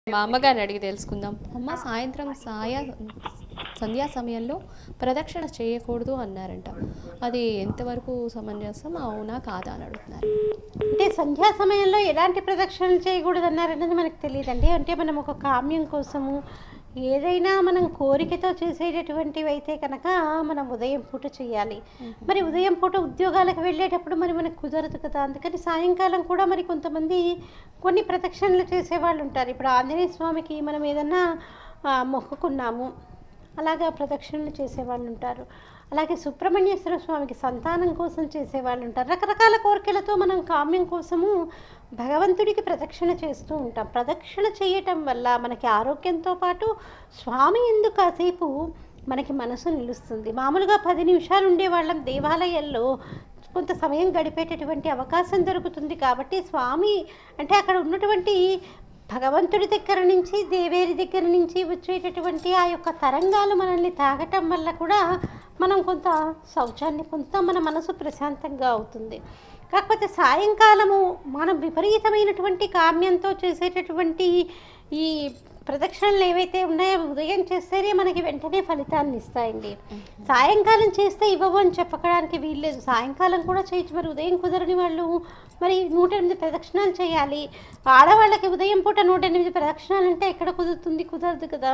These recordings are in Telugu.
మా అమ్మగారిని అడిగి తెలుసుకుందాం అమ్మ సాయంత్రం సాయ సంధ్యా సమయంలో ప్రదక్షిణ చేయకూడదు అన్నారంట అది ఎంతవరకు సమంజసం అవునా కాదా అని అడుగుతున్నారు అంటే సంధ్యా సమయంలో ఎలాంటి ప్రదక్షిణలు చేయకూడదు అన్నారన్నది మనకు తెలియదండి అంటే మనం ఒక కామ్యం కోసము ఏదైనా మనం కోరికతో చేసేటటువంటివి అయితే కనుక మనం ఉదయం పూట చేయాలి మరి ఉదయం పూట ఉద్యోగాలకు వెళ్ళేటప్పుడు మరి మనకు కుదరదు కదా అందుకని సాయంకాలం కూడా మరి కొంతమంది కొన్ని ప్రదక్షిణలు చేసేవాళ్ళు ఉంటారు ఇప్పుడు ఆంజనేయ స్వామికి మనం ఏదన్నా ఆ, మొక్కుకున్నాము అలాగా ప్రదక్షిణలు చేసేవాళ్ళు ఉంటారు అలాగే సుబ్రహ్మణ్యేశ్వర స్వామికి సంతానం కోసం చేసేవాళ్ళు ఉంటారు రకరకాల కోరికలతో మనం కామ్యం కోసము భగవంతుడికి ప్రదక్షిణ చేస్తూ ఉంటాం ప్రదక్షిణ చేయటం వల్ల మనకి ఆరోగ్యంతో పాటు స్వామి ఎందుకు కాసేపు మనకి మనసు నిలుస్తుంది మామూలుగా పది నిమిషాలు ఉండే వాళ్ళం దేవాలయాల్లో కొంత సమయం గడిపేటటువంటి అవకాశం దొరుకుతుంది కాబట్టి స్వామి అంటే అక్కడ ఉన్నటువంటి భగవంతుడి దగ్గర నుంచి దేవేరి దగ్గర నుంచి వచ్చేటటువంటి ఆ యొక్క తరంగాలు మనల్ని తాగటం వల్ల కూడా మనం కొంత శౌచాన్ని పొందుతాం మన మనసు ప్రశాంతంగా అవుతుంది కాకపోతే సాయంకాలము మనం విపరీతమైనటువంటి కామ్యంతో చేసేటటువంటి ఈ ప్రదక్షిణలు ఏవైతే ఉన్నాయో అవి ఉదయం చేస్తేనే మనకి వెంటనే ఫలితాన్ని ఇస్తాయండి సాయంకాలం చేస్తే ఇవ్వవు అని చెప్పడానికి వీల్లేదు సాయంకాలం కూడా చేయొచ్చు మరి ఉదయం కుదరని వాళ్ళు మరి నూట ఎనిమిది ప్రదక్షిణాలు చేయాలి ఆడవాళ్ళకి ఉదయం పూట నూట ఎనిమిది ప్రదక్షిణాలు అంటే ఎక్కడ కుదురుతుంది కుదరదు కదా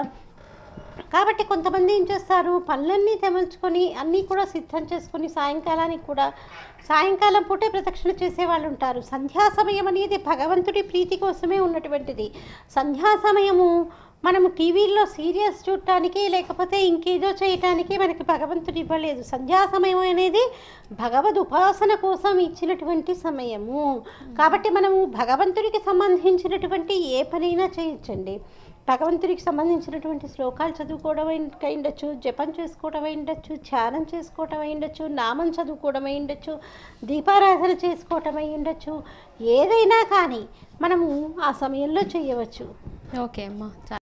కాబట్టి కొంతమంది ఏం చేస్తారు పనులన్నీ తెమల్చుకొని అన్నీ కూడా సిద్ధం చేసుకొని సాయంకాలానికి కూడా సాయంకాలం పూటే ప్రదక్షిణ చేసే వాళ్ళు ఉంటారు సంధ్యా సమయం అనేది భగవంతుడి ప్రీతి కోసమే ఉన్నటువంటిది సంధ్యా సమయము మనము టీవీల్లో సీరియల్స్ చూడటానికి లేకపోతే ఇంకేదో చేయటానికి మనకి భగవంతుడు ఇవ్వలేదు సంధ్యా సమయం అనేది భగవద్ ఉపాసన కోసం ఇచ్చినటువంటి సమయము కాబట్టి మనము భగవంతుడికి సంబంధించినటువంటి ఏ పనైనా చేయొచ్చండి భగవంతుడికి సంబంధించినటువంటి శ్లోకాలు చదువుకోవడం అయి ఉండొచ్చు జపం చేసుకోవడం అయి ఉండొచ్చు ధ్యానం చేసుకోవటం అయి ఉండొచ్చు నామం చదువుకోవడం అయి ఉండొచ్చు దీపారాధన చేసుకోవటం అయి ఉండొచ్చు ఏదైనా కానీ మనము ఆ సమయంలో చేయవచ్చు ఓకే అమ్మ